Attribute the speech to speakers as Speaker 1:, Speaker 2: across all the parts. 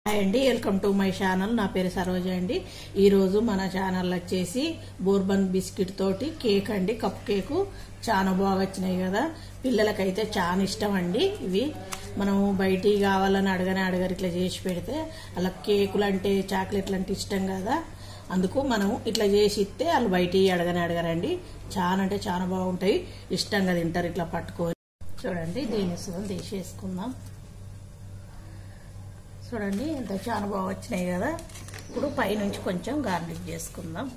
Speaker 1: hi అండి welcome to my channel నా పేరు సరోజ అండి ఈరోజు మన ఛానల్ వచ్చేసి బోర్బన్ బిస్కెట్ తోటి కేక్ అండి కప్ కేకు చాలా బాగా వచ్చినాయి కదా పిల్లలకైతే చాలా ఇష్టం అండి ఇవి మనం బయటికి కావాలని అడగనే అడగరు ఇట్లా చేసి పెడితే అలా కేకులు అంటే చాక్లెట్లు అంటే ఇష్టం కదా అందుకు మనం ఇట్లా చేసి ఇస్తే వాళ్ళు బయటికి అడగనే అడగరండి చాలా అంటే చాలా బాగుంటాయి ఇష్టంగా తింటారు ఇట్లా పట్టుకొని చూడండి దీని సుగం తీసేసుకుందాం చూడండి ఎంత చాలా బాగా వచ్చినాయి కదా ఇప్పుడు పైనుంచి కొంచెం గార్లిక్ చేసుకుందాం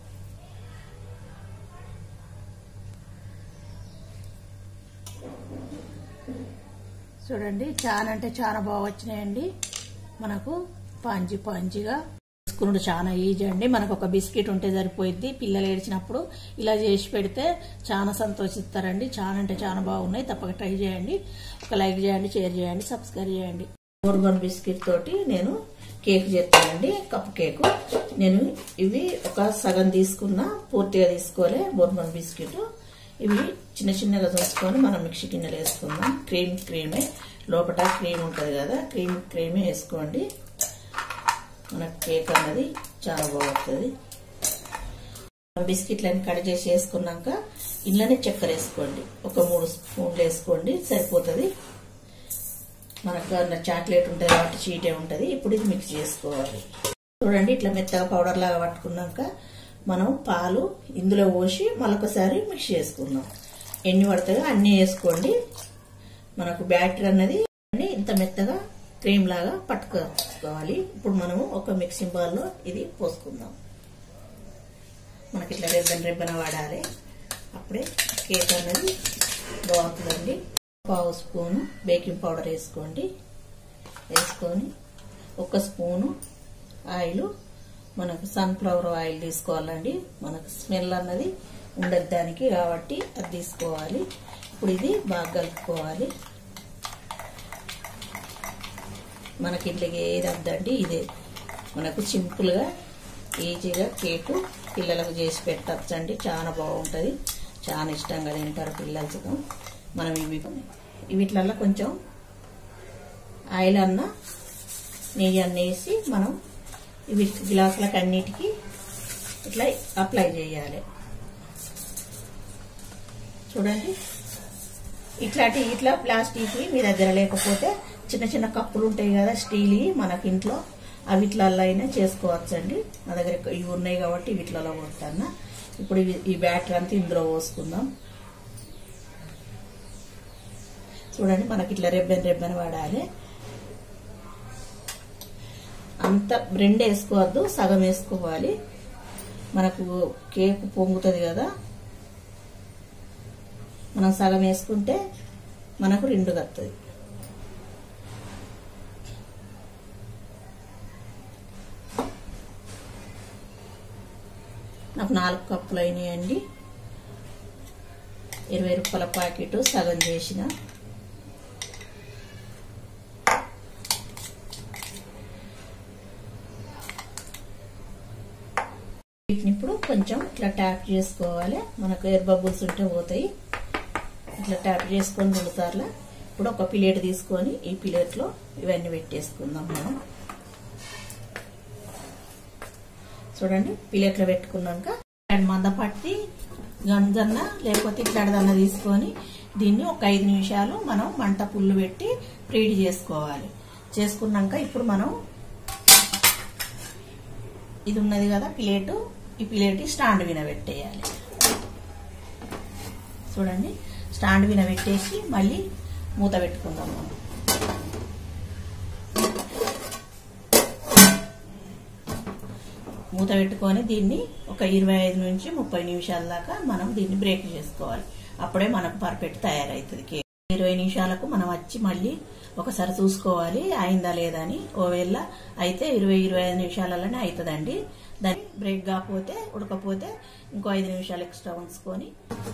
Speaker 1: చూడండి చాలా అంటే చాలా బాగా వచ్చినాయండి మనకు పాంచి పాంచిగా చేసుకున్నాడు చాలా ఈజీ అండి మనకు ఒక బిస్కెట్ ఉంటే సరిపోయిద్ది పిల్లలు ఏడ్చినప్పుడు ఇలా చేసి పెడితే చాలా సంతోషిస్తారండి చాలా అంటే చాలా బాగున్నాయి తప్పక ట్రై చేయండి ఒక లైక్ చేయండి షేర్ చేయండి సబ్స్క్రైబ్ చేయండి బోర్బన్ బిస్కెట్ తోటి నేను కేక్ చేస్తానండి కప్ కేకు నేను ఇవి ఒక సగం తీసుకున్నా పూర్తిగా తీసుకోలే బోర్బన్ బిస్కెట్ ఇవి చిన్న చిన్నగా చూసుకొని మనం మిక్సీ గిన్నెలు వేసుకుందాం క్రీమ్ క్రీమే లోపల క్రీమ్ ఉంటుంది కదా క్రీమ్ క్రీమే వేసుకోండి మన కేక్ అన్నది చాలా బాగుంటుంది బిస్కెట్లను కట్ చేసి వేసుకున్నాక ఇంట్లోనే చక్కెర వేసుకోండి ఒక మూడు స్పూన్లు వేసుకోండి సరిపోతుంది మనకు అన్న చాక్లెట్ ఉంటుంది కాబట్టి చీటే ఉంటుంది ఇప్పుడు ఇది మిక్స్ చేసుకోవాలి చూడండి ఇట్లా మెత్తగా పౌడర్ లాగా పట్టుకున్నాక మనం పాలు ఇందులో పోసి మరొకసారి మిక్స్ చేసుకుందాం ఎన్ని పడతాయో అన్నీ వేసుకోండి మనకు బ్యాటర్ అన్నది ఇంత మెత్తగా క్రీమ్ లాగా పట్టుకోవాలి ఇప్పుడు మనము ఒక మిక్సింగ్ బాల్లో ఇది పోసుకుందాం మనకి ఇట్లా రెబ్బెన రెబ్బెన వాడాలి అప్పుడే కేక్ అనేది బాగుంటుందండి పావు స్పూను బేకింగ్ పౌడర్ వేసుకోండి వేసుకొని ఒక స్పూను ఆయిల్ మనకు సన్ఫ్లవర్ ఆయిల్ తీసుకోవాలండి మనకు స్మెల్ అన్నది ఉండదు దానికి కాబట్టి అది తీసుకోవాలి ఇప్పుడు ఇది బాగా కలుపుకోవాలి మనకి ఇట్లకి ఏది వద్దండి ఇదే మనకు సింపుల్గా ఈజీగా కేకు పిల్లలకు చేసి పెట్టచ్చండి చాలా బాగుంటుంది చాలా ఇష్టంగా తింటారు పిల్లలతో మనం ఇవి వీటిలలో కొంచెం ఆయిల్ అన్న నెయ్యి అన్న వేసి మనం ఇవి గ్లాసులకు అన్నిటికీ ఇట్లా అప్లై చేయాలి చూడండి ఇట్లాంటి ఇట్లా ప్లాస్టిక్ మీ దగ్గర లేకపోతే చిన్న చిన్న కప్పులు ఉంటాయి కదా స్టీల్ మనకి ఇంట్లో అవి ఇట్లలో అయినా చేసుకోవచ్చండి నా దగ్గర ఇవి ఉన్నాయి కాబట్టి వీటిలలో కొడతాను ఇప్పుడు ఈ బ్యాటర్ అంతా ఇందులో పోసుకుందాం చూడండి మనకి ఇట్లా రెబ్బెన్ రెబ్బెన్ వాడాలి అంత రెండు వేసుకోవద్దు సగం వేసుకోవాలి మనకు కేక్ పొంగుతుంది కదా మనం సగం వేసుకుంటే మనకు రెండు కత్తది నాకు నాలుగు కప్పులు అయినాయండి ఇరవై రూపాయల ప్యాకెట్ సగం చేసిన వీటిని ఇప్పుడు కొంచెం ఇట్లా ట్యాప్ చేసుకోవాలి మనకు ఎయిర్ బబుల్స్ ఉంటే పోతాయి ఇట్లా ట్యాప్ చేసుకొని రెండు సార్లు ఇప్పుడు ఒక ప్లేట్ తీసుకొని ఈ ప్లేట్లో ఇవన్నీ పెట్టేసుకుందాం మనం చూడండి ప్లేట్లో పెట్టుకున్నాక మందపట్టి గంజన్న లేకపోతే ఇట్లాంటిదన్న తీసుకొని దీన్ని ఒక ఐదు నిమిషాలు మనం మంట పుల్లు పెట్టి ప్రీడ్ చేసుకోవాలి చేసుకున్నాక ఇప్పుడు మనం ఇది ఉన్నది కదా ప్లేటు ఈ ప్లేట్ స్టాండ్ విన పెట్టేయాలి చూడండి స్టాండ్ విన పెట్టేసి మళ్ళీ మూత పెట్టుకుందాం మనం మూత పెట్టుకొని దీన్ని ఒక ఇరవై ఐదు నుంచి ముప్పై నిమిషాల దాకా మనం దీన్ని బ్రేక్ చేసుకోవాలి అప్పుడే మనకు పర్ఫెక్ట్ తయారవుతుంది కేక్ ఇరవై నిమిషాలకు మనం వచ్చి మళ్ళీ ఒకసారి చూసుకోవాలి అయిందా లేదా అని ఓవేళ అయితే ఇరవై ఇరవై ఐదు నిమిషాలలోనే అవుతుందండి దాన్ని బ్రేక్ కాకపోతే ఉడకపోతే ఇంకో ఐదు నిమిషాలు ఎక్స్ట్రా ఉంచుకొని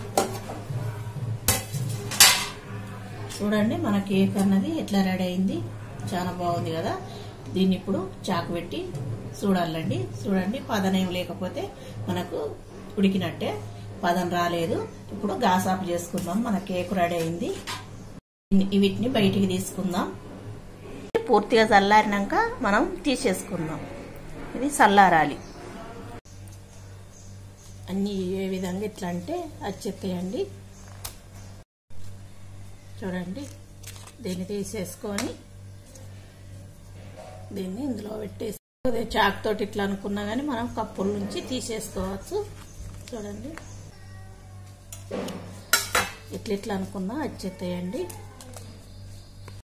Speaker 1: చూడండి మన కేక్ అన్నది ఎట్లా రెడీ అయింది చాలా బాగుంది కదా దీన్ని ఇప్పుడు చాకు పెట్టి చూడాలండి చూడండి పదనేం లేకపోతే మనకు ఉడికినట్టే పదం రాలేదు ఇప్పుడు గ్యాస్ ఆఫ్ చేసుకుందాం మన కేక్ రెడీ అయింది వీటిని బయటికి తీసుకుందాం పూర్తిగా చల్లారినాక మనం తీసేసుకుందాం ఇది చల్లారాలి అన్నీ ఏ విధంగా ఇట్లా అంటే వచ్చేస్తాయండి చూడండి దీన్ని తీసేసుకొని దీన్ని ఇందులో పెట్టేసి అదే చాక్ తోటి ఇట్లా అనుకున్నా కానీ మనం కప్పుల నుంచి తీసేసుకోవచ్చు చూడండి ఇట్లా ఇట్లా అనుకున్నా వచ్చేస్తాయండి